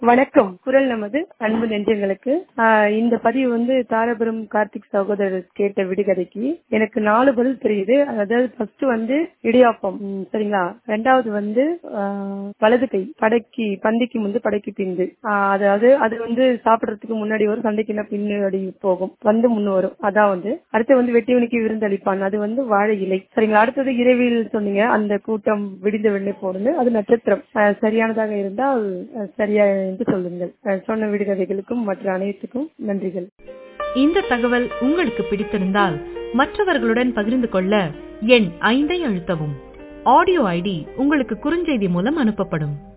வணக்கம் குரல் நமது அன்பு நெஞ்சங்களுக்கு ஆஹ் இந்த பதிவு வந்து தாராபுரம் கார்த்திக் சகோதரர் கேட்ட விடுகதைக்கு எனக்கு நாலு பதில் தெரியுது அதாவது ஃபர்ஸ்ட் வந்து இடியாப்பம் ம், சரிங்களா ரெண்டாவது வந்து ஆஹ், வலது கை படைக்கு பந்திக்கு முந்து படைக்கு பிந்து ஆஹ், அதாவது அது வந்து சாப்பிடறதுக்கு முன்னாடி வரும் சண்டைக்கு பின்னாடி போகும் வந்து முன்னு வரும் அதான் வந்து அடுத்து வந்து வெட்டிவனுக்கு விருந்தளிப்பான் அது வந்து வாழை இலை சரிங்களா அடுத்தது இரவில் சொன்னீங்க அந்த கூட்டம் விடிந்த வெண்ணை போடுன்னு அது நட்சத்திரம் ஆஹ், சரியானதாக இருந்தால் ஆஹ், சரியா என்று சொல்லுங்கள் ஆஹ், சொன்ன விடுகதைகளுக்கும் மற்ற அனைத்துக்கும் நன்றிகள் இந்த தகவல் உங்களுக்கு பிடித்திருந்தால் மற்றவர்களுடன் பகிர்ந்து கொள்ள எண் ஐந்தை அழுத்தவும் ஆடியோ ஐடி உங்களுக்கு குறுஞ்செய்தி மூலம் அனுப்பப்படும்